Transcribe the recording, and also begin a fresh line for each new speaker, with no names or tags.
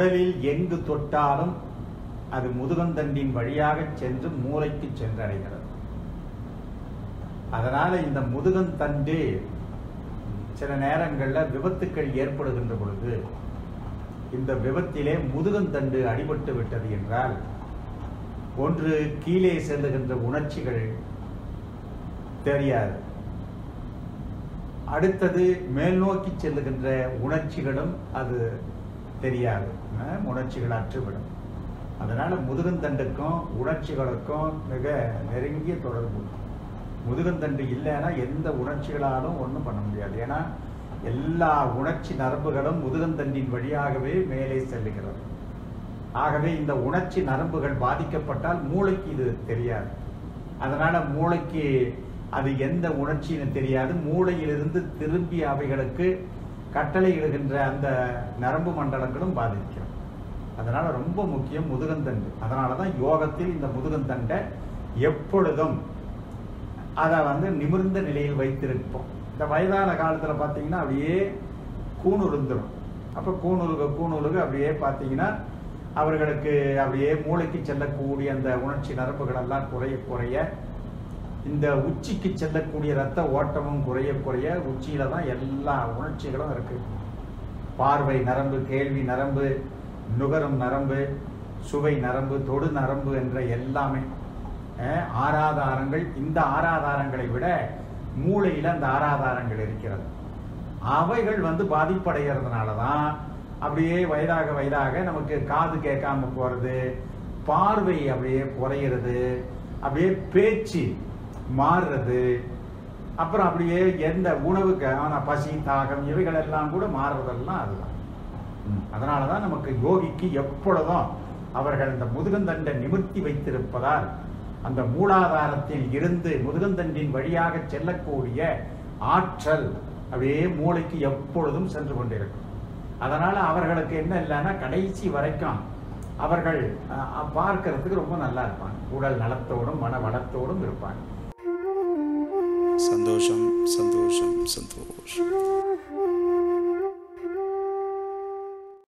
உடலில் எங்கு தொட்டாலும் அது முதுகந்தண்டின் வழியாக சென்று மூளைக்கு சென்றடைகிறது அதனால இந்த முதுகந்தண்டு சில நேரங்கள்ல விபத்துக்கள் ஏற்படுகின்ற பொழுது இந்த விபத்திலே முதுகந்தண்டு அடிபட்டு விட்டது என்றால் ஒன்று கீழே செல்லுகின்ற உணர்ச்சிகள் தெரியாது அடுத்தது மேல் நோக்கி செல்லுகின்ற உணர்ச்சிகளும் அது தெரியாது அஹ், உணர்ச்சிகள் அற்றுவிடும் அதனால முதுகந்தண்டுக்கும் உணர்ச்சிகளுக்கும் மிக நெருங்கிய தொடர்பு உண்டு. முதுகந்தண்டு இல்லைன்னா எந்த உணர்ச்சிகளாலும் ஒன்றும் பண்ண முடியாது ஏன்னா எல்லா உணர்ச்சி நரம்புகளும் முதுகந்தண்டின் வழியாகவே மேலே செல்லுகிறது ஆகவே இந்த உணர்ச்சி நரம்புகள் பாதிக்கப்பட்டால் மூளைக்கு இது தெரியாது அதனால மூளைக்கு அது எந்த உணர்ச்சின்னு தெரியாது மூளையிலிருந்து திரும்பி அவைகளுக்கு கட்டளை இடுகின்ற அந்த நரம்பு மண்டலங்களும் பாதிக்கும் அதனால ரொம்ப முக்கியம் முதுகந்தண்டு அதனால தான் யோகத்தில் இந்த முதுகந்தண்டை எப்பொழுதும் அதை வந்து நிமிர்ந்த நிலையில் வைத்திருப்போம் இந்த வயதான காலத்துல பார்த்தீங்கன்னா அப்படியே கூணுருந்துரும் அப்போ கூணுருக கூணுருக அப்படியே பார்த்தீங்கன்னா அவர்களுக்கு அப்படியே மூளைக்கு செல்லக்கூடிய அந்த உணர்ச்சி நரம்புகள் எல்லாம் குறைய குறைய இந்த உச்சிக்கு செல்லக்கூடிய ரத்த ஓட்டமும் குறைய குறைய உச்சியில தான் எல்லா உணர்ச்சிகளும் இருக்கு பார்வை நரம்பு கேள்வி நரம்பு நுகரும் நரம்பு சுவை நரம்பு தொடு நரம்பு என்ற எல்லாமே அஹ், ஆராதாரங்கள் இந்த ஆராதாரங்களை விட மூளையில அந்த ஆராதாரங்கள் இருக்கிறது அவைகள் வந்து பாதிப்படைகிறதுனால தான் அப்படியே வயதாக வயதாக நமக்கு காது கேட்காம போறது பார்வை அப்படியே குறையிறது அப்படியே பேச்சு மாறுறது அப்புறம் அப்படியே எந்த உணவுக்கு ஆனா பசி தாகம் இவைகள் எல்லாம் கூட மாறுறதெல்லாம் அதுதான் ம், அதனாலதான் நமக்கு யோகிக்கு எப்பொழுதும் அவர்கள் இந்த முதுகந்தண்டை நிமிர்த்தி வைத்திருப்பதால் அந்த மூலாதாரத்தில் இருந்து முதுகந்தண்டின் வழியாக செல்லக்கூடிய ஆற்றல் அப்படியே மூளைக்கு எப்பொழுதும் சென்று கொண்டிருக்கும் அதனால அவர்களுக்கு என்ன இல்லைன்னா கடைசி வரைக்கும் அவர்கள் அஹ், அஹ், பார்க்கறதுக்கு ரொம்ப நல்லா இருப்பாங்க உடல் நலத்தோடும் மன வளத்தோடும் இருப்பாங்க
சந்தோஷம் சந்தோஷம் சந்தோஷம்